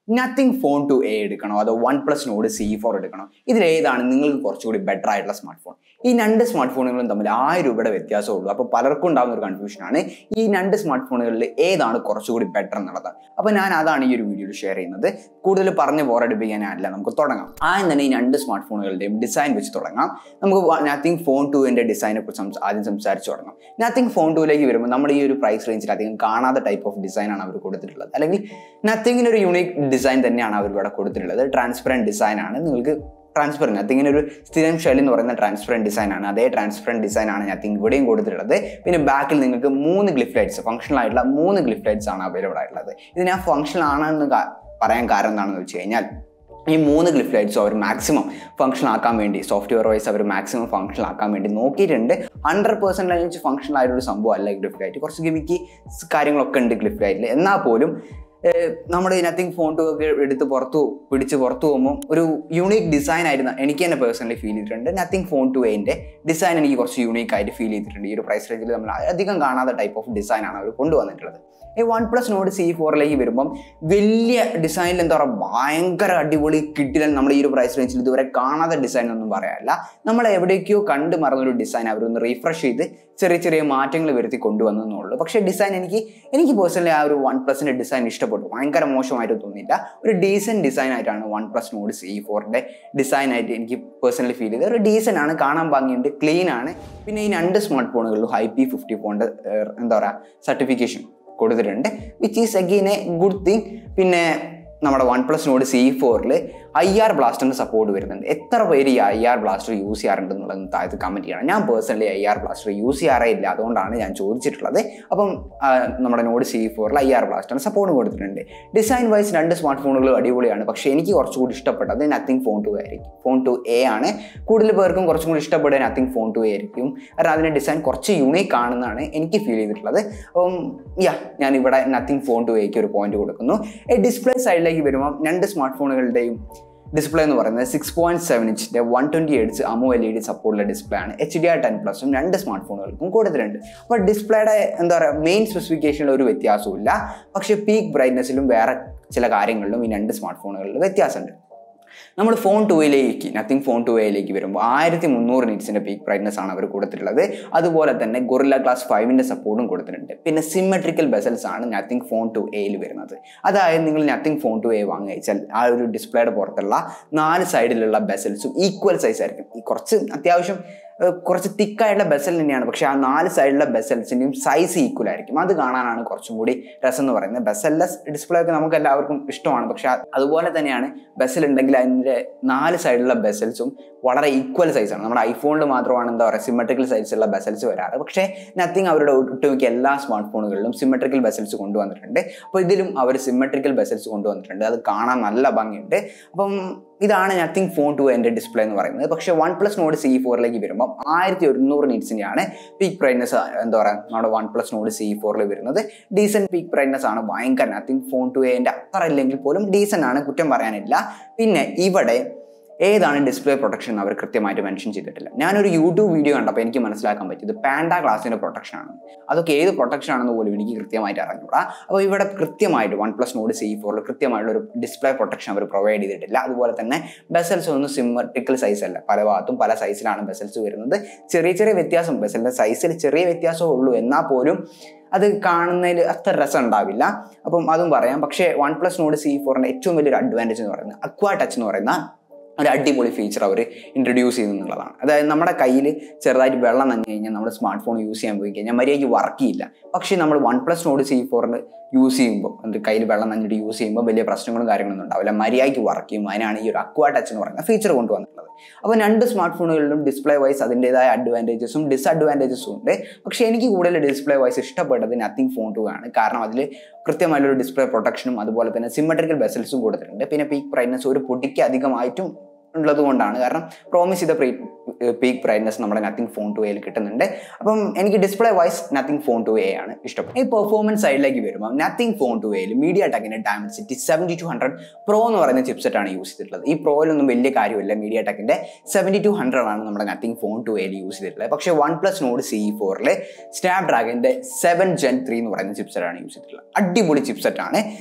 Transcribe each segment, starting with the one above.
Nothing phone two A എടുക്കണോ അതോ OnePlus Nord C four എടുക്കണോ ഇതിലേതാണ് നിങ്ങൾക്ക് കുറച്ചുകൂടി ബെറ്റർ ആയിട്ടുള്ള സ്മാർട്ട് ഫോൺ ഈ രണ്ട് സ്മാർട്ട് ഫോണുകളും തമ്മിൽ ആയിരം രൂപയുടെ വ്യത്യാസമേ ഉള്ളൂ അപ്പോൾ പലർക്കും ഉണ്ടാകുന്ന ഒരു കൺഫ്യൂഷനാണ് ഈ രണ്ട് സ്മാർട്ട് ഫോണുകളിൽ ഏതാണ് കുറച്ചുകൂടി ബെറ്റർ എന്നുള്ളത് അപ്പോൾ ഞാൻ അതാണ് ഈ ഒരു വീഡിയോയിൽ ഷെയർ ചെയ്യുന്നത് കൂടുതൽ പറഞ്ഞ് ബോറടിപ്പിക്കാനല്ല നമുക്ക് തുടങ്ങാം ആദ്യം തന്നെ ഈ രണ്ട് സ്മാർട്ട് ഫോണുകളുടെയും ഡിസൈൻ വെച്ച് തുടങ്ങാം നമുക്ക് നത്തിങ് ഫോൺ ടുവിൻ്റെ ഡിസൈനെ കുറിച്ച് സംസ- ആദ്യം സംസാരിച്ച് തുടങ്ങാം നത്തിങ് ഫോൺ ടുവിലേക്ക് വരുമ്പോൾ നമ്മുടെ ഈ ഒരു പ്രൈസ് റേഞ്ചിൽ അധികം കാണാത്ത ടൈപ്പ് ഓഫ് ഡിസൈനാണ് അവർ കൊടുത്തിട്ടുള്ളത് അല്ലെങ്കിൽ നത്തിങ്ങിന് ഒരു യൂണീക് ഡിസൈൻ തന്നെയാണ് അവർ ഇവിടെ കൊടുത്തിട്ടുള്ളത് ട്രാൻസ്പെറൻറ്റ് ഡിസൈൻ ആണ് നിങ്ങൾക്ക് ട്രാൻസ്പെറൻറ്റ് നത്തിങ്ങിന് ഒരു സ്ഥിരം ഷെൽ എന്ന് പറയുന്ന ട്രാൻസ്പെറൻറ്റ് ഡിസൈൻ ആണ് അതേ ട്രാൻസ്പെറൻറ്റ് ഡിസൈൻ ആണ് നത്തിങ് ഇവിടെയും കൊടുത്തിട്ടുള്ളത് പിന്നെ ബാക്കിൽ നിങ്ങൾക്ക് മൂന്ന് ഗ്ലിഫ് ലൈറ്റ്സ് ഫംഗ്ഷണൽ ആയിട്ടുള്ള മൂന്ന് ഗ്ലിഫ് ലൈറ്റ്സ് ആണ് അവൈലബിൾ ആയിട്ടുള്ളത് ഇത് ഞാൻ ഫംഗ്ഷണൽ ആണെന്ന് കാ- പറയാൻ കാരണം എന്താണെന്ന് വെച്ച് കഴിഞ്ഞാൽ ഈ മൂന്ന് ഗ്ലിഫ് ലൈറ്റ്സും അവർ മാക്സിമം ഫംഗ്ഷൻ ആക്കാൻ വേണ്ടി സോഫ്റ്റ്വെയർ വൈസ് അവർ മാക്സിമം ഫംഗ്ഷൻ ആക്കാൻ വേണ്ടി നോക്കിയിട്ടുണ്ട് ഹൺഡ്രഡ് പെർസെൻറ്റേജ് ഫംഗ്ഷൻ ആയിട്ടൊരു സംഭവം അല്ല ഗ്ലിഫ് ലൈറ്റ് കുറച്ച് ഗിമിക്ക് കാര്യങ്ങളൊക്കെ ഉണ്ട് ഗ്ലിഫ് ലൈറ്റിൽ എന്നാൽ പോലും ഏഹ്, നമ്മുടെ ഈ നത്തിങ് ഫോൺ ടു ഒക്കെ എടുത്ത് പുറത്തു പിടിച്ച് പുറത്തു പോകുമ്പോൾ ഒരു യൂണീക്ക് ഡിസൈൻ ആയിരുന്നു എനിക്ക് തന്നെ പേഴ്സണലി ഫീൽ ചെയ്തിട്ടുണ്ട് നത്തിങ് ഫോൺ ടു എൻ്റെ ഡിസൈൻ എനിക്ക് കുറച്ച് യൂണീക്ക് ആയിട്ട് ഫീൽ ചെയ്തിട്ടുണ്ട് ഈ ഒരു പ്രൈസ് റേഞ്ചിൽ നമ്മൾ അധികം കാണാത്ത ടൈപ്പ് ഓഫ് ഡിസൈൻ ആണ് അവർ കൊണ്ടുവന്നിട്ടുള്ളത് ഈ വൺ പ്ലസ് നോഡ് സി ഫോറിലേക്ക് വരുമ്പം വലിയ ഡിസൈനിൽ എന്താ പറയുക ഭയങ്കര അടിപൊളി കിട്ടില്ല നമ്മുടെ ഈ ഒരു പ്രൈസ് റേഞ്ചിൽ ഇതുവരെ കാണാത്ത ഡിസൈൻ ഒന്നും പറയാനില്ല നമ്മൾ എവിടേക്കോ കണ്ടു മറന്നൊരു ഡിസൈൻ അവരൊന്ന് റീഫ്രഷ് ചെയ്ത് ചെറിയ ചെറിയ മാറ്റങ്ങൾ വരുത്തി കൊണ്ടുവന്നെന്നുള്ളൂ പക്ഷേ ഡിസൈൻ എനിക്ക് എനിക്ക് പേഴ്സണലി ആ ഒരു വൺ പ്ലസിൻ്റെ ഡിസൈൻ ഇഷ്ടപ്പെട്ടു ഭയങ്കര മോശമായിട്ട് തോന്നിയില്ല ഒരു ഡീസൻറ്റ് ഡിസൈൻ ആയിട്ടാണ് വൺ പ്ലസ് നോഡ് സി ഫോറിൻ്റെ ഡിസൈൻ ആയിട്ട് എനിക്ക് പേഴ്സണലി ഫീൽ ചെയ്തത് ഒരു ഡീസൻ്റ് ആണ് കാണാൻ ഭംഗിയുണ്ട് ക്ലീൻ ആണ് പിന്നെ ഈ രണ്ട് സ്മാർട്ട് ഫോണുകളിലും ഹൈ പി ഫിഫ്റ്റി ഫോണിൻ്റെ എന്താ പറയുക സർട്ടിഫിക്കേഷൻ കൊടുത്തിട്ടുണ്ട് which is again a good thing പിന്നെ നമ്മുടെ വൺ പ്ലസ് നോഡ് സി ഫോറിൽ ഐ ആർ ബ്ലാസ്റ്ററിന് സപ്പോർട്ട് വരുന്നുണ്ട് എത്ര പേര് ഈ ഐ ആർ ബ്ലാസ്റ്റർ യൂസ് ചെയ്യാറുണ്ട് എന്നുള്ളത് താഴത്ത് കമൻറ്റ് ചെയ്യണം ഞാൻ personally I R blaster use ചെയ്യാറേ ഇല്ല അതുകൊണ്ടാണ് ഞാൻ ചോദിച്ചിട്ടുള്ളത് അപ്പം ആ, നമ്മുടെ നോഡ് സി ഫോറിൽ ഐ ആർ ബ്ലാസ്റ്ററിന് സപ്പോർട്ട് കൊടുത്തിട്ടുണ്ട് ഡിസൈൻ വൈസ് രണ്ട് സ്മാർട്ട് ഫോണുകൾ അടിപൊളിയാണ് പക്ഷേ എനിക്ക് കുറച്ചുകൂടി ഇഷ്ടപ്പെട്ടത് നത്തിങ് ഫോൺ ടു ആയിരിക്കും ഫോൺ ടു എ ആണ് കൂടുതൽ പേർക്കും കുറച്ചും കൂടി ഇഷ്ടപ്പെടുക നത്തിങ് ഫോൺ ടു എ ആയിരിക്കും കാരണം അതിൻ്റെ ഡിസൈൻ കുറച്ച് യൂണീക്ക് ആണെന്നാണ് എനിക്ക് ഫീൽ ചെയ്തിട്ടുള്ളത് അപ്പം യാ ഞാൻ ഇവിടെ നത്തിങ് ഫോൺ ടു എക്ക് ഒരു പോയിന്റ് കൊടുക്കുന്നു ഡിസ്പ്ലേ സൈഡിലേക്ക് വരുമ്പോൾ രണ്ട് സ്മാർട്ട് ഫോണുകളുടെയും ഡിസ്പ്ലേ എന്ന് പറയുന്നത് സിക്സ് പോയിന്റ് സെവൻ ഇഞ്ചിൻ്റെ one twenty hertz AMOLED സപ്പോർട്ടുള്ള ഡിസ്പ്ലേ ആണ് എച്ച് ഡി ആർ ടെൻ പ്ലസും രണ്ട് സ്മാർട്ട് ഫോണുകൾക്കും കൊടുത്തിട്ടുണ്ട് അപ്പോൾ ഡിസ്പ്ലേയുടെ എന്താ പറയുക മെയിൻ സ്പെസിഫിക്കേഷനിൽ ഒരു വ്യത്യാസവും ഇല്ല പക്ഷേ പീക്ക് ബ്രൈറ്റ്നസ്സിലും വേറെ ചില കാര്യങ്ങളിലും ഈ രണ്ട് സ്മാർട്ട് ഫോണുകളിൽ വ്യത്യാസമുണ്ട് നമ്മൾ ഫോൺ ടൂയിലേക്ക് നത്തിങ് ഫോൺ ടൂയിലേക്ക് വരുമ്പോൾ ആയിരത്തി മുന്നൂറ് നിറ്റ്സിൻ്റെ പീക്ക് ബ്രൈറ്റ്നസ് ആണ് അവർ കൊടുത്തിട്ടുള്ളത് അതുപോലെ തന്നെ ഗൊറില്ല ക്ലാസ് ഫൈവിൻ്റെ സപ്പോർട്ടും കൊടുത്തിട്ടുണ്ട് പിന്നെ സിമെട്രിക്കൽ ബെസൽസ് ആണ് നത്തിങ് ഫോൺ ടു എയിൽ വരുന്നത് അതായത് നിങ്ങൾ നത്തിങ് ഫോൺ ടു എ വാങ്ങി വെച്ചാൽ ആ ഒരു ഡിസ്പ്ലേയുടെ പുറത്തുള്ള നാല് സൈഡിലുള്ള ബെസൽസും ഈക്വൽ സൈസ് ആയിരിക്കും ഈ കുറച്ച് അത്യാവശ്യം ഏഹ്, കുറച്ച് തിക്കായിട്ടുള്ള ബെസൽ തന്നെയാണ് പക്ഷേ ആ നാല് സൈഡിലുള്ള ബെസൽസിൻ്റെയും സൈസ് ഈക്വൽ ആയിരിക്കും അത് കാണാനാണ് കുറച്ചും കൂടി രസം എന്ന് പറയുന്നത് ബെസൽലെസ് ഡിസ്പ്ലേ ഒക്കെ നമുക്ക് എല്ലാവർക്കും ഇഷ്ടമാണ് പക്ഷേ അത് അതുപോലെ തന്നെയാണ് ബെസൽ ഉണ്ടെങ്കിൽ അതിൻ്റെ നാല് സൈഡിലുള്ള ബെസൽസും വളരെ ഈക്വൽ സൈസാണ് നമ്മുടെ ഐഫോണിൽ മാത്രമാണ് എന്താ പറയുക സിമെട്രിക്കൽ സൈസുള്ള ബെസൽസ് വരാറ് പക്ഷേ നത്തിങ് അവരുടെ ഒട്ടുമിക്ക എല്ലാ സ്മാർട്ട് ഫോണുകളിലും സിമെട്രിക്കൽ ബെസൽസ് കൊണ്ടുവന്നിട്ടുണ്ട് അപ്പോൾ ഇതിലും അവർ സിമെട്രിക്കൽ ബെസൽസ് കൊണ്ടുവന്നിട്ടുണ്ട് അത് കാണാൻ നല്ല ഭംഗിയുണ്ട് അപ്പം ഇതാണ് നത്തിങ് ഫോൺ ടു എൻ്റെ ഡിസ്പ്ലേ എന്ന് പറയുന്നത് പക്ഷേ വൺ പ്ലസ് നോഡ് സി ഫോറിലേക്ക് വരുമ്പോൾ ആയിരത്തി ഒരുന്നൂറ് നിറ്റ്സിൻ്റെയാണ് പീക്ക് ബ്രൈറ്റ്നസ് എന്താ പറയുക നമ്മുടെ വൺ പ്ലസ് നോഡ് സി ഫോറിൽ വരുന്നത് ഡീസൻറ്റ് പീക്ക് ബ്രൈറ്റ്നസ് ആണ് ഭയങ്കര നത്തിങ് ഫോൺ ടു എൻ്റെ അത്ര ഇല്ലെങ്കിൽ പോലും ഡീസൻ്റ് ആണ് കുറ്റം പറയാനില്ല പിന്നെ ഇവിടെ ഏതാണ് ഡിസ്പ്ലേ പ്രൊട്ടക്ഷൻ എന്ന് അവർ കൃത്യമായിട്ട് മെൻഷൻ ചെയ്തിട്ടില്ല ഞാനൊരു യൂട്യൂബ് വീഡിയോ കണ്ടപ്പോൾ എനിക്ക് മനസ്സിലാക്കാൻ പറ്റിയത് പാൻഡ ക്ലാസിൻ്റെ പ്രൊട്ടക്ഷൻ ആണ് അതൊക്കെ ഏത് പ്രൊട്ടക്ഷൻ ആണെന്ന് പോലും എനിക്ക് കൃത്യമായിട്ട് അറിഞ്ഞൂടാ അപ്പോൾ ഇവിടെ കൃത്യമായിട്ട് വൺ പ്ലസ് നോഡ് സി ഫോറിൽ കൃത്യമായിട്ടുള്ള ഒരു ഡിസ്പ്ലേ പ്രൊട്ടക്ഷൻ അവർ പ്രൊവൈഡ് ചെയ്തിട്ടില്ല അതുപോലെ തന്നെ ബെസൽസ് ഒന്നും സിമ്മർട്ടിക്കൽ സൈസ് അല്ല പല ഭാഗത്തും പല സൈസിലാണ് ബെസൽസ് വരുന്നത് ചെറിയ ചെറിയ വ്യത്യാസം ബെസലിൻ്റെ സൈസിൽ ചെറിയ വ്യത്യാസമേ ഉള്ളൂ എന്നാൽ പോലും അത് കാണുന്നതിൽ അത്ര രസം ഉണ്ടാവില്ല അപ്പം അതും പറയാം പക്ഷേ വൺ പ്ലസ് നോഡ് സി ഫോറിൻ്റെ ഏറ്റവും വലിയൊരു അഡ്വാൻറ്റേജ് എന്ന് പറയുന്നത് അക്വാ ടച്ച് എന്ന് പറയുന്ന ഒരു അടിപൊളി ഫീച്ചർ അവർ ഇൻട്രൊഡ്യൂസ് ചെയ്തു എന്നുള്ളതാണ് അതായത് നമ്മുടെ കയ്യിൽ ചെറുതായിട്ട് വെള്ളം നനഞ്ഞു കഴിഞ്ഞാൽ നമ്മുടെ സ്മാർട്ട് ഫോൺ യൂസ് ചെയ്യാൻ പോയി കഴിഞ്ഞാൽ മര്യാദയ്ക്ക് വർക്ക് ചെയ്യില്ല പക്ഷേ നമ്മൾ വൺ പ്ലസ് നോഡ് സി ഫോറിന് യൂസ് ചെയ്യുമ്പോൾ എന്ത് കയ്യിൽ വെള്ളം നനഞ്ഞിട്ട് യൂസ് ചെയ്യുമ്പോൾ വലിയ പ്രശ്നങ്ങളും കാര്യങ്ങളൊന്നും ഉണ്ടാവില്ല മര്യാദയ്ക്ക് വർക്ക് ചെയ്യും അതിനാണ് ഈ ഒരു അക്വാ ടച്ച് എന്ന് പറയുന്ന ഫീച്ചർ കൊണ്ടുവന്നിട്ടുള്ളത് അപ്പോൾ രണ്ട് സ്മാർട്ട് ഫോണുകളിലും ഡിസ്പ്ലേ വൈസ് അതിൻ്റെതായ അഡ്വാൻറ്റേജസും ഡിസഡ്വാൻറ്റേജസും ഉണ്ട് പക്ഷേ എനിക്ക് കൂടുതൽ ഡിസ്പ്ലേ വൈസ് ഇഷ്ടപ്പെട്ടത് നത്തിങ് ഫോൺ ടു ആണ് കാരണം അതിൽ കൃത്യമായിട്ടുള്ള ഡിസ്പ്ലേ പ്രൊട്ടക്ഷനും അതുപോലെ തന്നെ സിമെട്രിക്കൽ ബെസൽസും കൊടുത്തിട്ടുണ്ട് പിന്നെ പീക്ക് ബ്രൈറ്റ്നസ് ഒരു പൊടിക്ക് അധികമായിട്ടും ഉള്ളത് കൊണ്ടാണ് കാരണം പ്രോമിസ് ചെയ്ത പ്രീ പീക്ക് ബ്രൈറ്റ്നസ് നമ്മുടെ നത്തിങ് ഫോൺ ടു എയിൽ കിട്ടുന്നുണ്ട് അപ്പം എനിക്ക് display wise Nothing phone two A ആണ് ഇഷ്ടപ്പെട്ടത് ഈ പെർഫോമൻസ് സൈഡിലേക്ക് വരുമ്പോൾ നത്തിങ് ഫോൺ ടു എയിൽ മീഡിയ ടെക്കിന്റെ Dimensity seventy two hundred pro എന്ന് പറയുന്ന ചിപ്സെറ്റ് ആണ് യൂസ് ചെയ്തിട്ടുള്ളത് ഈ പ്രോയിലൊന്നും വലിയ കാര്യമില്ല മീഡിയ ടെക്കിന്റെ സെവൻറ്റി ടു ഹൺഡ്രഡ് ആണ് നമ്മുടെ നത്തിങ് ഫോൺ ടു എയിൽ യൂസ് ചെയ്തിട്ടുള്ളത് പക്ഷേ വൺ പ്ലസ് നോഡ് സി ഫോറിൽ സ്നാപ് ഡ്രാഗന്റെ സെവൻ ജെൻ ത്രീ എന്ന് പറയുന്ന ചിപ്സെറ്റ് ആണ് യൂസ് ചെയ്തിട്ടുള്ളത് അടിപൊളി ചിപ്സെറ്റ് ആണ്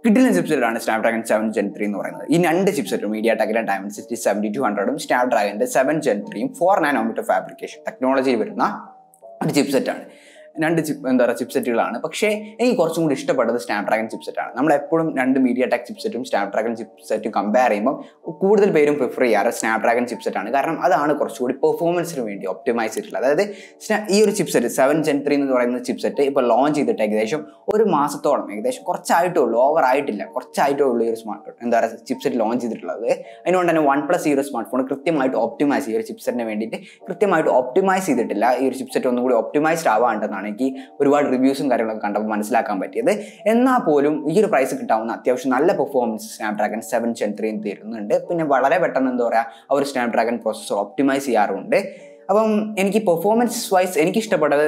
കിഡിലൻ ചിപ്സെറ്റാണ് സ്നാപ്ഡ്രാഗൺ സെവൻ ജെൻ ത്രീ എന്ന് പറയുന്നത് ഈ രണ്ട് ചിപ്സെറ്റും മീഡിയ ടെക്കിലെ ഡയമണ്ട് സിക്സ്റ്റി സെവൻറ്റി ടു ഹൺഡ്രഡും സ്നാപ്ഡ്രാഗൻ്റെ സെവൻ ജെൻ ത്രീയും ഫോർ നാനോമീറ്റർ ഫാബ്രിക്കേഷൻ ടെക്നോളജിയിൽ വരുന്ന ഒരു ചിപ്സെറ്റാണ് രണ്ട് ചിപ്പ് എന്താ പറയുക ചിപ്സെറ്റുകളാണ് പക്ഷേ എനിക്ക് കുറച്ചും കൂടി ഇഷ്ടപ്പെട്ടത് സ്നാപ്ഡ്രാഗൺ ചിപ്സെറ്റാണ് നമ്മൾ എപ്പോഴും രണ്ട് മീഡിയ ടെക് ചിപ്സെറ്റും സ്നാപ്ഡ്രാഗൺ ചിപ്സെറ്റും കമ്പയർ ചെയ്യുമ്പോൾ കൂടുതൽ പേരും പ്രിഫർ ചെയ്യാറ് സ്നാപ്ഡ്രാഗൺ ചിപ്സെറ്റാണ് കാരണം അതാണ് കുറച്ചുകൂടി പെർഫോമൻസിന് വേണ്ടി ഒപ്റ്റിമൈസ് ചെയ്തിട്ടുള്ളത് അതായത് സ്നാ- ഈ ഒരു ചിപ്സെറ്റ് സെവൻ ജെൻ ത്രീ എന്ന് പറയുന്ന ചിപ്സെറ്റ് ഇപ്പോൾ ലോഞ്ച് ചെയ്തിട്ട് ഏകദേശം ഒരു മാസത്തോളം ഏകദേശം കുറച്ചായിട്ടേ ഉള്ളൂ ഓവർ ആയിട്ടില്ല കുറച്ചായിട്ടേ ഉള്ളൂ ഈ ഒരു സ്മാർട്ട് എന്താ പറയുക ചിപ്സെറ്റ് ലോഞ്ച് ചെയ്തിട്ടുള്ളത് അതുകൊണ്ട് തന്നെ വൺ പ്ലസ് ഈ ഒരു സ്മാർട്ട് ഫോൺ കൃത്യമായിട്ട് ഒപ്റ്റിമൈസ് ഈ ഒരു ചിപ്സെറ്റിന് വേണ്ടിയിട്ട് കൃത്യമായിട്ട് ഒപ്റ്റിമൈസ് ചെയ്തിട്ടില്ല ഈ ഒരു ചിപ്സെറ്റ് ഒന്നും കൂടി ഒപ്റ്റിമൈസ്ഡ് ആവാണ്ടെന്നാണ് എനിക്ക് ഒരുപാട് റിവ്യൂസും കാര്യങ്ങളൊക്കെ കണ്ടപ്പോൾ മനസ്സിലാക്കാൻ പറ്റിയത് എന്നാൽ പോലും ഈ ഒരു പ്രൈസ് കിട്ടാവുന്ന അത്യാവശ്യം നല്ല പെർഫോമൻസ് സ്നാപ്ഡ്രാഗൺ സെവൻ ജെൻ ത്രീയും തരുന്നുണ്ട് പിന്നെ വളരെ പെട്ടെന്ന് എന്താ പറയുക ആ ഒരു സ്നാപ്ഡ്രാഗൺ പ്രോസസ്സർ ഒപ്റ്റിമൈസ് ചെയ്യാറുണ്ട് അപ്പം എനിക്ക് പെർഫോമൻസ് വൈസ് എനിക്ക് ഇഷ്ടപ്പെട്ടത്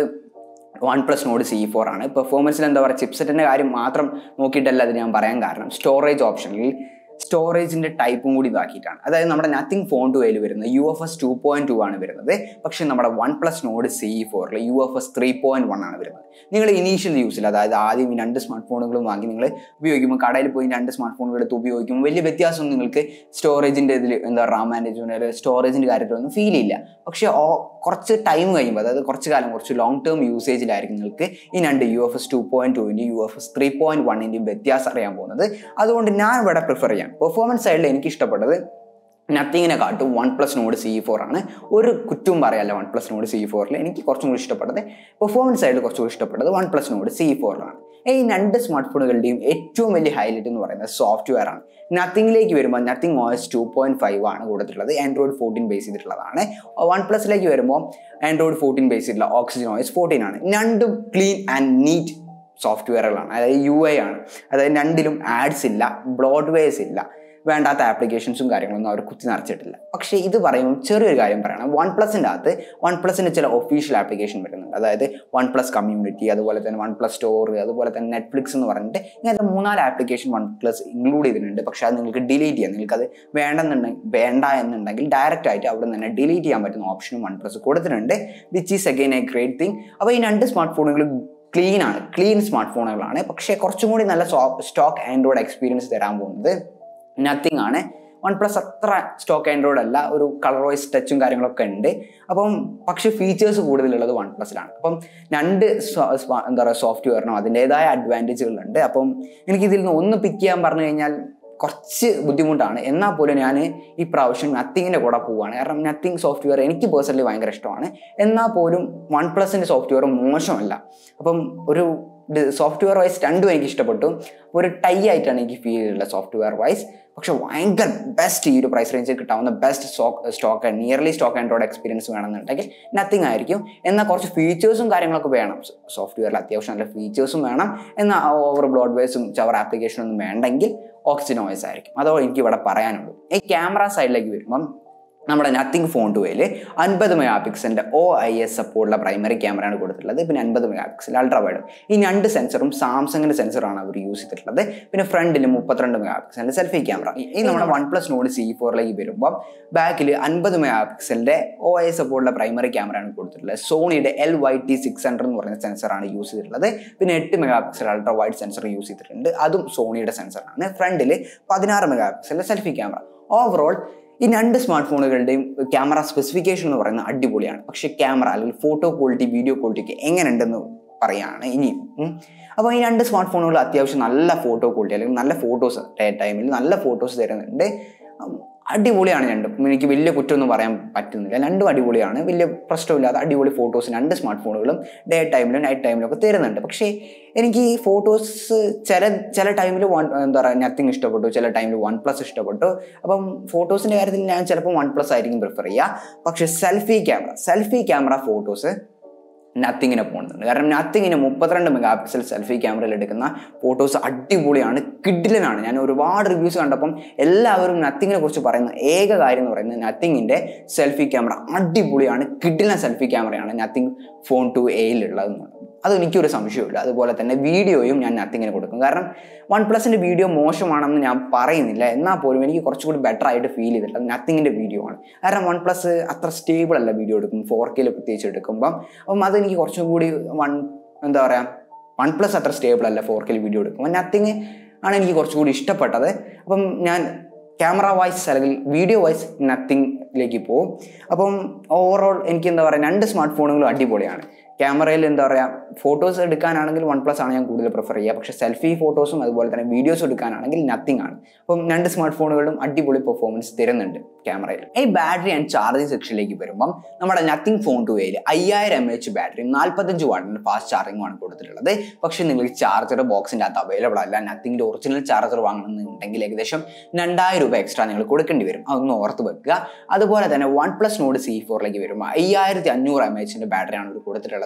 OnePlus Nord C four ആണ് പെർഫോമൻസിൽ എന്താ പറയുക ചിപ്സെറ്റിൻ്റെ കാര്യം മാത്രം നോക്കിയിട്ടല്ല അത് ഞാൻ പറയാൻ കാരണം സ്റ്റോറേജ് ഓപ്ഷനിൽ സ്റ്റോറേജിന്റെ ടൈപ്പും കൂടി ഇതാക്കിയിട്ടാണ് അതായത് നമ്മുടെ നത്തിങ് ഫോൺ ടു എയിൽ വരുന്നത് U F S two point two ആണ് വരുന്നത് പക്ഷേ നമ്മുടെ വൺ പ്ലസ് നോഡ് സി ഫോറിൽ U F S three point one ആണ് വരുന്നത് നിങ്ങൾ ഇനീഷ്യൽ യൂസിൽ അതായത് ആദ്യം ഈ രണ്ട് സ്മാർട്ട് ഫോണുകളും വാങ്ങി നിങ്ങൾ ഉപയോഗിക്കുമ്പോൾ കടയിൽ പോയി രണ്ട് സ്മാർട്ട് ഫോണുകൾ എടുത്ത് ഉപയോഗിക്കുമ്പോൾ വലിയ വ്യത്യാസം നിങ്ങൾക്ക് സ്റ്റോറേജിന്റെ ഇതിൽ എന്താ റാം മാനേജ്മെന്റ് സ്റ്റോറേജിന്റെ കാര്യത്തിലൊന്നും ഫീൽ ചെയ്യില്ല പക്ഷേ ഓ- കുറച്ച് ടൈം കഴിയുമ്പോൾ അതായത് കുറച്ച് കാലം കുറച്ച് ലോങ് ടേം യൂസേജിലായിരിക്കും നിങ്ങൾക്ക് ഈ രണ്ട് U F S two point ടുവിൻ്റെയും U F S three point വണ്ണിൻ്റെയും വ്യത്യാസം അറിയാൻ പോകുന്നത് അതുകൊണ്ട് ഞാൻ ഇവിടെ പ്രിഫർ ചെയ്യാം പെർഫോമൻസ് സൈഡിൽ എനിക്ക് ഇഷ്ടപ്പെട്ടത് നത്തിങ്ങിനെ കാട്ടും OnePlus Nord C four ആണ് ഒരു കുറ്റവും പറയല്ല വൺ പ്ലസ് നോഡ് സി ഫോറിൽ എനിക്ക് കുറച്ചും കൂടി ഇഷ്ടപ്പെട്ടത് പെർഫോമൻസ് സൈഡിൽ കുറച്ചും കൂടി ഇഷ്ടപ്പെട്ടത് വൺ പ്ലസ് നോഡ് സി ഫോറിലാണ് ഈ രണ്ട് സ്മാർട്ട് ഫോണുകളുടെയും ഏറ്റവും വലിയ ഹൈലൈറ്റ് എന്ന് പറയുന്നത് സോഫ്റ്റ്വെയർ ആണ് നത്തിങ്ങിലേക്ക് വരുമ്പോൾ Nothing OS two point five ആണ് കൊടുത്തിട്ടുള്ളത് ആൻഡ്രോയിഡ് ഫോർട്ടീൻ ബേസ് ചെയ്തിട്ടുള്ളതാണ് വൺ പ്ലസിലേക്ക് വരുമ്പോൾ ആൻഡ്രോയിഡ് ഫോർട്ടീൻ ബേസ് ചെയ്തിട്ടുള്ള ഓക്സിജൻ OS ഫോർട്ടീൻ ആണ് രണ്ടും ക്ലീൻ ആൻഡ് നീറ്റ് സോഫ്റ്റ്വെയറുകളാണ് അതായത് യു ഐ ആണ് അതായത് രണ്ടിലും ആഡ്സ് ഇല്ല ബ്രോഡ്വേസ് ഇല്ല വേണ്ടാത്ത ആപ്ലിക്കേഷൻസും കാര്യങ്ങളൊന്നും അവർ കുത്തി നിറച്ചിട്ടില്ല പക്ഷേ ഇത് പറയുമ്പോൾ ചെറിയൊരു കാര്യം പറയണം വൺ പ്ലസിൻ്റെ അകത്ത് വൺ പ്ലസിന് ചില ഒഫീഷ്യൽ ആപ്ലിക്കേഷൻ വരുന്നുണ്ട് അതായത് വൺ പ്ലസ് കമ്മ്യൂണിറ്റി അതുപോലെ തന്നെ വൺ പ്ലസ് സ്റ്റോർ അതുപോലെ തന്നെ നെറ്റ്ഫ്ലിക്സ് എന്ന് പറഞ്ഞിട്ട് ഇങ്ങനത്തെ മൂന്നാല് ആപ്ലിക്കേഷൻ വൺ പ്ലസ് ഇൻക്ലൂഡ് ചെയ്തിട്ടുണ്ട് പക്ഷേ അത് നിങ്ങൾക്ക് ഡിലീറ്റ് ചെയ്യാം നിങ്ങൾക്കത് വേണ്ടെന്നുണ്ടെങ്കിൽ വേണ്ട എന്നുണ്ടെങ്കിൽ ഡയറക്റ്റ് ആയിട്ട് അവിടെ നിന്ന് തന്നെ ഡിലീറ്റ് ചെയ്യാൻ പറ്റുന്ന ഓപ്ഷനും വൺ പ്ലസ് കൊടുത്തിട്ടുണ്ട് which is again a great thing അപ്പോൾ ഈ രണ്ട് സ്മാർട്ട് ഫോണുകൾ ക്ലീൻ ആണ് ക്ലീൻ സ്മാർട്ട് ഫോണുകളാണ് പക്ഷേ കുറച്ചും കൂടി നല്ല സ്റ്റോക്ക് ആൻഡ്രോയിഡ് എക്സ്പീരിയൻസ് തരാൻ പോകുന്നത് നത്തിങ് ആണ് വൺ പ്ലസ് അത്ര സ്റ്റോക്ക് ആൻഡ്രോയിഡ് അല്ല ഒരു കളർ വൈസ് ടച്ചും കാര്യങ്ങളൊക്കെ ഉണ്ട് അപ്പം പക്ഷേ ഫീച്ചേഴ്സ് കൂടുതലുള്ളത് വൺ പ്ലസിലാണ് അപ്പം രണ്ട് സ്വ- സ്വ- എന്താ പറയുക സോഫ്റ്റ്വെയറിനും അതിൻ്റെതായ അഡ്വാൻറ്റേജുകളുണ്ട് അപ്പം എനിക്ക് ഇതിൽ നിന്ന് ഒന്ന് പിക്ക് ചെയ്യാൻ പറഞ്ഞു കഴിഞ്ഞാൽ കുറച്ച് ബുദ്ധിമുട്ടാണ് എന്നാൽ പോലും ഞാൻ ഈ പ്രാവശ്യം നത്തിങ്ങിൻ്റെ കൂടെ പോവുകയാണ് കാരണം നത്തിങ് സോഫ്റ്റ്വെയർ എനിക്ക് പേഴ്സണലി ഭയങ്കര ഇഷ്ടമാണ് എന്നാൽ പോലും വൺ പ്ലസിൻ്റെ സോഫ്റ്റ്വെയർ മോശമല്ല അപ്പം ഒരു സോഫ്റ്റ്വെയർ വൈസ് രണ്ടും എനിക്ക് ഇഷ്ടപ്പെട്ടു ഒരു ടൈ ആയിട്ടാണ് എനിക്ക് ഫീൽ ചെയ്തിട്ടുള്ളത് സോഫ്റ്റ്വെയർ വൈസ് പക്ഷെ ഭയങ്കര ബെസ്റ്റ് ഈ ഒരു പ്രൈസ് റേഞ്ചിൽ കിട്ടാവുന്ന best stock stock nearly stock Android experience വേണമെന്നുണ്ടെങ്കിൽ നത്തിങ് ആയിരിക്കും എന്നാൽ കുറച്ച് ഫീച്ചേഴ്സും കാര്യങ്ങളൊക്കെ വേണം സോഫ്റ്റ്വെയറിൽ അത്യാവശ്യം നല്ല ഫീച്ചേഴ്സും വേണം എന്നാൽ ഓവർ ബ്രോഡ്വേസും ചവർ ആപ്ലിക്കേഷൻ ഒന്നും വേണ്ടെങ്കിൽ ഓക്സിജൻ ഓയസ് ആയിരിക്കും അതോ എനിക്ക് ഇവിടെ പറയാനുള്ളൂ ഈ ക്യാമറ സൈഡിലേക്ക് വരുമ്പം നമ്മുടെ നത്തിങ് ഫോൺ ടുവയിൽ അൻപത് മെഗാ പിക്സലിൻ്റെ ഒ ഐ എസ് സപ്പോർട്ടുള്ള പ്രൈമറി ക്യാമറയാണ് കൊടുത്തിട്ടുള്ളത് പിന്നെ അൻപത് മെഗാ പിക്സൽ അൾട്രാ വൈഡും ഈ രണ്ട് സെൻസറും സാംസങ്ങിൻ്റെ സെൻസറാണ് അവർ യൂസ് ചെയ്തിട്ടുള്ളത് പിന്നെ ഫ്രണ്ടിൽ മുപ്പത്തിരണ്ട് മെഗാ പിക്സലിൻ്റെ സെൽഫി ക്യാമറ ഈ നമ്മുടെ വൺ പ്ലസ് നോഡ് സി ഫോറിലേക്ക് വരുമ്പോൾ ബാക്കിൽ അൻപത് മെഗാ പിക്സലിൻ്റെ ഒ ഐ എസ് സപ്പോർട്ടുള്ള പ്രൈമറി ക്യാമറയാണ് കൊടുത്തിട്ടുള്ളത് സോണിയുടെ L Y T six hundred എന്ന് പറയുന്ന സെൻസറാണ് യൂസ് ചെയ്തിട്ടുള്ളത് പിന്നെ എട്ട് megapixel ultra wide sensor use ചെയ്തിട്ടുണ്ട് അതും സോണിയുടെ സെൻസറാണ് ഫ്രണ്ടിൽ പതിനാറ് മെഗാ പിക്സലിൻ്റെ സെൽഫി ക്യാമറ ഓവറോൾ ഈ രണ്ട് സ്മാർട്ട് ഫോണുകളുടെയും ക്യാമറ സ്പെസിഫിക്കേഷൻ എന്ന് പറയുന്നത് അടിപൊളിയാണ് പക്ഷേ ക്യാമറ അല്ലെങ്കിൽ ഫോട്ടോ ക്വാളിറ്റി വീഡിയോ ക്വാളിറ്റി എങ്ങനെയുണ്ടെന്ന് പറയാണ് ഇനിയും ഉം. അപ്പോൾ ഈ രണ്ട് സ്മാർട്ട് ഫോണുകൾ അത്യാവശ്യം നല്ല ഫോട്ടോ ക്വാളിറ്റി അല്ലെങ്കിൽ നല്ല ഫോട്ടോസ് ഡേ ടൈമിൽ നല്ല ഫോട്ടോസ് തരുന്നുണ്ട് ഉം, അടിപൊളിയാണ് രണ്ടും എനിക്ക് വലിയ കുറ്റമൊന്നും പറയാൻ പറ്റുന്നില്ല രണ്ടും അടിപൊളിയാണ് വലിയ പ്രശ്നമില്ലാത്ത അടിപൊളി ഫോട്ടോസ് രണ്ട് സ്മാർട്ട് ഫോണുകളും ഡേ ടൈമിലും നൈറ്റ് ടൈമിലും ഒക്കെ തരുന്നുണ്ട് പക്ഷേ എനിക്ക് ഈ ഫോട്ടോസ് ചില ചില ടൈമിൽ വൺ എന്താ പറയുക നത്തിങ് ഇഷ്ടപ്പെട്ടു ചില ടൈമിൽ വൺ പ്ലസ് ഇഷ്ടപ്പെട്ടു അപ്പം ഫോട്ടോസിൻ്റെ കാര്യത്തിൽ ഞാൻ ചിലപ്പോൾ വൺ പ്ലസ് ആയിരിക്കും പ്രിഫർ ചെയ്യുക പക്ഷേ selfie camera selfie camera photos നത്തിങ്ങിനെ പോകുന്നുണ്ട് കാരണം നത്തിങ്ങിന് മുപ്പത്തിരണ്ട് മെഗാ പിക്സൽ സെൽഫി ക്യാമറയിൽ എടുക്കുന്ന ഫോട്ടോസ് അടിപൊളിയാണ് കിഡിലനാണ് ഞാൻ ഒരുപാട് റിവ്യൂസ് കണ്ടപ്പം എല്ലാവരും നത്തിങ്ങിനെ കുറിച്ച് പറയുന്ന ഏക കാര്യം എന്ന് പറയുന്നത് നത്തിങ്ങിൻ്റെ സെൽഫി ക്യാമറ അടിപൊളിയാണ് കിഡിലൻ സെൽഫി ക്യാമറയാണ് നത്തിങ് ഫോൺ ടു എയിലുള്ളത് അത് എനിക്കൊരു സംശയമില്ല അതുപോലെ തന്നെ വീഡിയോയും ഞാൻ നത്തിങ്ങിന് കൊടുക്കും കാരണം വൺ പ്ലസിൻ്റെ വീഡിയോ മോശമാണെന്ന് ഞാൻ പറയുന്നില്ല എന്നാൽ പോലും എനിക്ക് കുറച്ചുകൂടി ബെറ്റർ ആയിട്ട് ഫീൽ ചെയ്തിട്ടുള്ളത് നത്തിങ്ങിൻ്റെ വീഡിയോ ആണ് കാരണം വൺ പ്ലസ് അത്ര സ്റ്റേബിൾ അല്ല വീഡിയോ എടുക്കും ഫോർ കെയിൽ പ്രത്യേകിച്ച് എടുക്കുമ്പം അപ്പം അതെനിക്ക് കുറച്ചും കൂടി വൺ എന്താ പറയുക വൺ പ്ലസ് അത്ര സ്റ്റേബിൾ അല്ല ഫോർ കെയിൽ വീഡിയോ എടുക്കുമ്പോൾ നത്തിങ് ആണ് എനിക്ക് കുറച്ചുകൂടി ഇഷ്ടപ്പെട്ടത് അപ്പം ഞാൻ ക്യാമറ വൈസ് അല്ലെങ്കിൽ വീഡിയോ വൈസ് നത്തിങ്ങിലേക്ക് പോകും അപ്പം ഓവറോൾ എനിക്ക് എന്താ പറയുക രണ്ട് സ്മാർട്ട് ഫോണുകളും അടിപൊളിയാണ് ക്യാമറയിൽ എന്താ പറയുക ഫോട്ടോസ് എടുക്കാനാണെങ്കിൽ വൺ പ്ലസ് ആണ് ഞാൻ കൂടുതൽ പ്രിഫർ ചെയ്യുക പക്ഷേ സെൽഫി ഫോട്ടോസും അതുപോലെ തന്നെ വീഡിയോസ് എടുക്കാനാണെങ്കിൽ നത്തിങ് ആണ് അപ്പം രണ്ട് സ്മാർട്ട് ഫോണുകളിലും അടിപൊളി പെർഫോമൻസ് തരുന്നുണ്ട് ക്യാമറയിൽ ഈ ബാറ്ററി ആൻഡ് ചാർജിങ് സെക്ഷനിലേക്ക് വരുമ്പം നമ്മുടെ നത്തിങ് ഫോൺ ടു എയിൽ അയ്യായിരം എം എച്ച് ബാറ്ററി നാൽപ്പത്തഞ്ച് വാട്ടിന് ഫാസ്റ്റ് ചാർജിംഗ് ആണ് കൊടുത്തിട്ടുള്ളത് പക്ഷേ നിങ്ങൾക്ക് ചാർജർ ബോക്സിൻ്റെ അകത്ത് അവൈലബിൾ അല്ല നത്തിങ്ങിൻ്റെ ഒറിജിനൽ ചാർജർ വാങ്ങണമെന്നുണ്ടെങ്കിൽ ഏകദേശം രണ്ടായിരം രൂപ എക്സ്ട്രാ നിങ്ങൾ കൊടുക്കേണ്ടി വരും അതൊന്ന് ഓർത്ത് വെക്കുക അതുപോലെ തന്നെ വൺ പ്ലസ് നോഡ് സി ഫോറിലേക്ക് വരുമ്പോൾ അയ്യായിരത്തി അഞ്ഞൂറ് എം എച്ചിൻ്റെ ബാറ്ററിയാണ് ഇവർ കൊടുത്തിട്ടുള്ളത്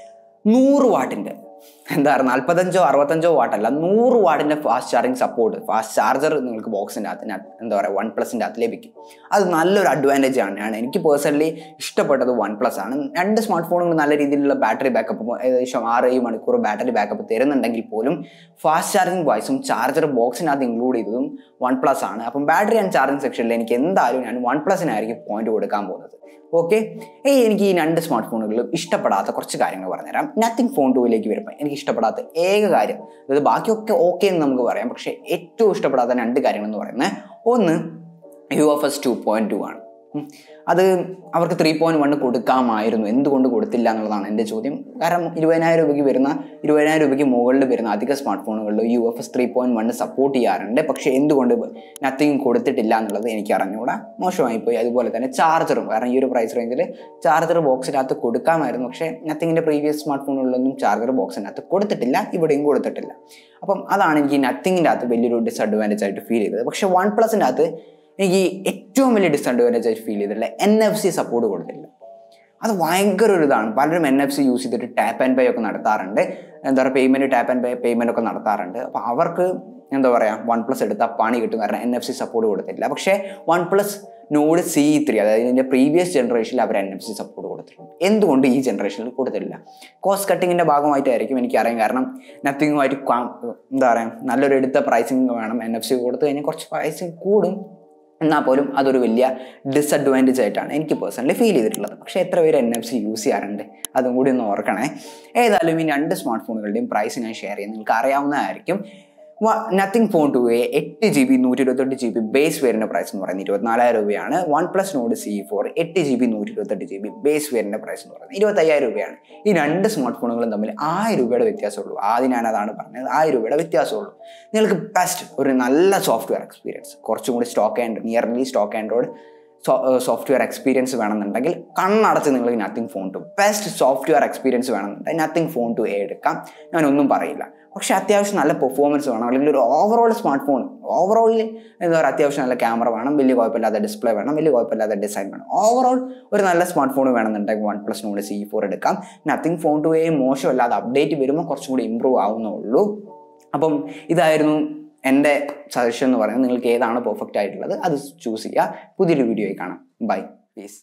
നൂറ് വാട്ടിൻ്റെ എന്താ പറയുക നാൽപ്പത്തഞ്ചോ അറുപത്തഞ്ചോ വാട്ടല്ല നൂറ് വാട്ടിൻ്റെ fast charging support fast charger നിങ്ങൾക്ക് ബോക്സിൻ്റെ അകത്ത് ന- എന്താ പറയുക വൺ പ്ലസിൻ്റെ അകത്ത് ലഭിക്കും അത് നല്ലൊരു അഡ്വാൻറ്റേജ് ആണ് ഞാൻ എനിക്ക് പേഴ്സണലി ഇഷ്ടപ്പെട്ടത് വൺ പ്ലസ് ആണ് രണ്ട് സ്മാർട്ട് ഫോണുകൾ നല്ല രീതിയിലുള്ള ബാറ്ററി ബാക്കപ്പ് ഏകദേശം ആറ് ഏഴ് മണിക്കൂർ ബാറ്ററി ബാക്കപ്പ് തരുന്നുണ്ടെങ്കിൽ പോലും ഫാസ്റ്റ് ചാർജിങ് വൈസും ചാർജർ ബോക്സിനകത്ത് ഇൻക്ലൂഡ് ചെയ്തതും വൺ പ്ലസ് ആണ് അപ്പം ബാറ്ററി ആൻഡ് ചാർജിങ് സെക്ഷനിൽ എനിക്ക് എന്തായാലും ഞാൻ വൺ പ്ലസിനായിരിക്കും പോയിന്റ് കൊടുക്കാൻ പോകുന്നത് ഓക്കെ ഏയ് എനിക്ക് ഈ രണ്ട് സ്മാർട്ട് ഫോണുകളിലും ഇഷ്ടപ്പെടാത്ത കുറച്ച് കാര്യങ്ങൾ പറഞ്ഞുതരാം നത്തിങ് ഫോൺ ടൂവിലേക്ക് വരുമ്പോൾ എനിക്ക് ഇഷ്ടപ്പെടാത്ത ഏക കാര്യം അതായത് ബാക്കിയൊക്കെ ഓക്കെ എന്ന് നമുക്ക് പറയാം പക്ഷേ ഏറ്റവും ഇഷ്ടപ്പെടാത്ത രണ്ട് കാര്യങ്ങൾ എന്ന് പറയുന്നത് ഒന്ന് U F S two point two ആണ് ഉം. അത് അവർക്ക് ത്രീ പോയിന്റ് വണ്ണ് കൊടുക്കാമായിരുന്നു എന്തുകൊണ്ട് കൊടുത്തില്ല എന്നുള്ളതാണ് എൻ്റെ ചോദ്യം കാരണം ഇരുപതിനായിരം രൂപയ്ക്ക് വരുന്ന ഇരുപതിനായിരം രൂപയ്ക്ക് മുകളിൽ വരുന്ന അധിക സ്മാർട്ട് ഫോണുകളിൽ U F S three point one support ചെയ്യാറുണ്ട് പക്ഷേ എന്തുകൊണ്ട് നത്തിങ് കൊടുത്തിട്ടില്ല എന്നുള്ളത് എനിക്ക് അറിഞ്ഞുകൂടാ മോശമായി പോയി അതുപോലെ തന്നെ ചാർജറും കാരണം ഈ ഒരു പ്രൈസ് റേഞ്ചിൽ ചാർജർ ബോക്സിനകത്ത് കൊടുക്കാമായിരുന്നു പക്ഷേ നത്തിങ്ങിൻ്റെ പ്രീവിയസ് സ്മാർട്ട് ഫോണുകളിലൊന്നും ചാർജർ ബോക്സിനകത്ത് കൊടുത്തിട്ടില്ല ഇവിടെയും കൊടുത്തിട്ടില്ല അപ്പം അതാണ് എനിക്ക് നത്തിങ്ങിൻ്റെ അകത്ത് വലിയൊരു ഡിസഡ്വാൻറ്റേജ് ആയിട്ട് ഫീൽ ചെയ്തത് പക്ഷേ വൺ പ്ലസിൻ്റെ അകത്ത് എനിക്ക് ഏറ്റവും വലിയ ഡിസഡ്വാൻറ്റേജ് ആയിട്ട് ഫീൽ ചെയ്തിട്ടില്ല എൻ എഫ് സി സപ്പോർട്ട് കൊടുത്തില്ല അത് ഭയങ്കര ഒരു ഇതാണ് പലരും എൻ എഫ് സി യൂസ് ചെയ്തിട്ട് ടാപ്പ് ആൻഡ് പേ ഒക്കെ നടത്താറുണ്ട് എന്താ പറയുക payment tap and pay payment ഒക്കെ നടത്താറുണ്ട് അപ്പോൾ അവർക്ക് എന്താ പറയുക വൺ പ്ലസ് എടുത്താൽ പണി കിട്ടും കാരണം എൻ എഫ് സി സപ്പോർട്ട് കൊടുത്തില്ല പക്ഷേ OnePlus Nord C three അതായത് ഇതിൻ്റെ പ്രീവിയസ് ജനറേഷനിൽ അവർ എൻ എഫ് സി സപ്പോർട്ട് കൊടുത്തിട്ടുണ്ട് എന്തുകൊണ്ട് ഈ ജനറേഷനിൽ കൊടുത്തില്ല കോസ്റ്റ് കട്ടിങ്ങിൻ്റെ ഭാഗമായിട്ടായിരിക്കും എനിക്കറിയാം കാരണം നത്തിങ്ങുമായിട്ട് എന്താ പറയുക നല്ലൊരു എടുത്ത പ്രൈസിങ് വേണം എൻ എഫ് സി കൊടുത്തു കഴിഞ്ഞാൽ കുറച്ച് പ്രൈസിങ് കൂടും എന്നാൽ പോലും അതൊരു വലിയ ഡിസഡ്വാൻറ്റേജ് ആയിട്ടാണ് എനിക്ക് പേഴ്സണലി ഫീൽ ചെയ്തിട്ടുള്ളത് പക്ഷേ എത്ര പേര് എൻ എഫ് സി യൂസ് ചെയ്യാറുണ്ട് അതും കൂടി ഒന്ന് ഓർക്കണേ ഏതായാലും ഈ രണ്ട് സ്മാർട്ട് ഫോണുകളുടെയും പ്രൈസ് ഞാൻ ഷെയർ ചെയ്യാം നിങ്ങൾക്ക് അറിയാവുന്നതായിരിക്കും നത്തിങ് ഫോൺ ടു എ എട്ട് ജി ബി നൂറ്റി ഇരുപത്തെട്ട് ജി ബി ബേസ് വേരിൻ്റെ പ്രൈസ് എന്ന് പറയുന്നത് ഇരുപത്തിനാലായിരം രൂപയാണ് OnePlus Nord C four എട്ട് ജി ബി നൂറ്റി ഇരുപത്തെട്ട് ജി ബി ബേസ് വേരിൻ്റെ പ്രൈസ് എന്ന് പറയുന്നത് ഇരുപത്തയ്യായിരം രൂപയാണ് ഈ രണ്ട് സ്മാർട്ട് ഫോണുകളും തമ്മിൽ ആയിരം രൂപയുടെ വ്യത്യാസമുള്ളൂ ആദ്യം ഞാൻ അതാണ് പറഞ്ഞത് ആയിരം രൂപയുടെ വ്യത്യാസമുള്ളൂ നിങ്ങൾക്ക് ബെസ്റ്റ് ഒരു നല്ല സോഫ്റ്റ്വെയർ എക്സ്പീരിയൻസ് കുറച്ചും കൂടി stock and nearly stock Android software experience വേണമെന്നുണ്ടെങ്കിൽ കണ്ണടച്ച് നിങ്ങൾക്ക് Nothing phone two best software experience വേണമെന്നുണ്ടെങ്കിൽ നത്തിങ് ഫോൺ ടു എ എടുക്കാം ഞാനൊന്നും പറയില്ല പക്ഷെ അത്യാവശ്യം നല്ല പെർഫോമൻസ് വേണം അല്ലെങ്കിൽ ഒരു ഓവറോൾ സ്മാർട്ട് ഫോൺ ഓവറോളിൽ എന്താ പറയുക അത്യാവശ്യം നല്ല ക്യാമറ വേണം വലിയ കുഴപ്പമില്ലാത്ത ഡിസ്പ്ലേ വേണം വലിയ കുഴപ്പമില്ലാത്ത ഡിസൈൻ വേണം ഓവറോൾ ഒരു നല്ല സ്മാർട്ട് ഫോൺ വേണമെന്നുണ്ടെങ്കിൽ OnePlus Nord C four എടുക്കാം നത്തിങ് ഫോൺ ടു എ മോശമല്ലാതെ അപ്ഡേറ്റ് വരുമ്പോൾ കുറച്ചും കൂടി ഇമ്പ്രൂവ് ആവുന്നേ ഉള്ളൂ അപ്പം ഇതായിരുന്നു എൻ്റെ സജഷൻ എന്ന് പറയുന്നത് നിങ്ങൾക്ക് ഏതാണ് പെർഫെക്റ്റ് ആയിട്ടുള്ളത് അത് ചൂസ് ചെയ്യുക പുതിയൊരു വീഡിയോയിൽ കാണാം ബൈ പീസ്